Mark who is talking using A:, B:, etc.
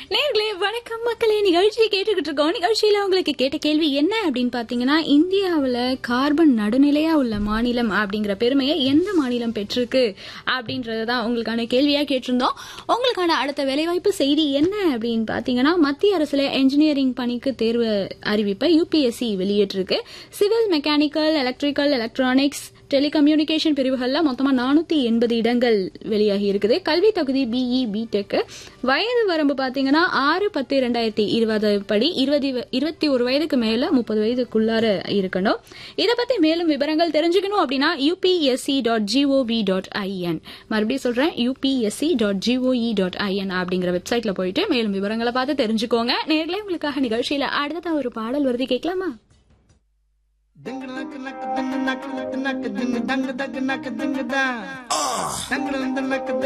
A: நேர்களே வணக்கம் மக்களே நிகழ்ச்சியை கேட்டுக்கிட்டு இருக்கோம் நிகழ்ச்சியில உங்களுக்கு கேட்ட கேள்வி என்ன அப்படின்னு பாத்தீங்கன்னா இந்தியாவுல கார்பன் நடுநிலையா உள்ள மாநிலம் அப்படிங்கிற பெருமையை எந்த மாநிலம் பெற்றிருக்கு அப்படின்றதுதான் உங்களுக்கான கேள்வியா கேட்டிருந்தோம் உங்களுக்கான அடுத்த வேலைவாய்ப்பு செய்தி என்ன அப்படின்னு பாத்தீங்கன்னா மத்திய அரசுல என்ஜினியரிங் பணிக்கு தேர்வு அறிவிப்பை யூபிஎஸ்சி வெளியிட்டிருக்கு civil mechanical electrical electronics telecommunication பிரிவுகள்ல மொத்தமா நானூத்தி எண்பது இடங்கள் வெளியாகி இருக்குது கல்வி தகுதி பிஇ பிடெக் வயது வரம்பு பாத்தீங்கன்னா ஆறு பத்து இரண்டாயிரத்தி இருபது படி இருபது இருபத்தி ஒரு வயதுக்கு மேல முப்பது வயதுக்குள்ளார இருக்கணும் இத பத்தி மேலும் விவரங்கள் தெரிஞ்சுக்கணும் அப்படின்னா UPSC dot G O V dot I N மறுபடியும் சொல்றேன் UPSC dot G O E dot I N அப்படிங்கிற வெப்சைட்ல போயிட்டு மேலும் விவரங்களை பார்த்து தெரிஞ்சுக்கோங்க நேர்களே உங்களுக்காக நிகழ்ச்சியில அடுத்த ஒரு பாடல் வருது கேட்கலாமா
B: Ding nak nak ding nak nak ding ding dang dang nak ding da. Dang dang nak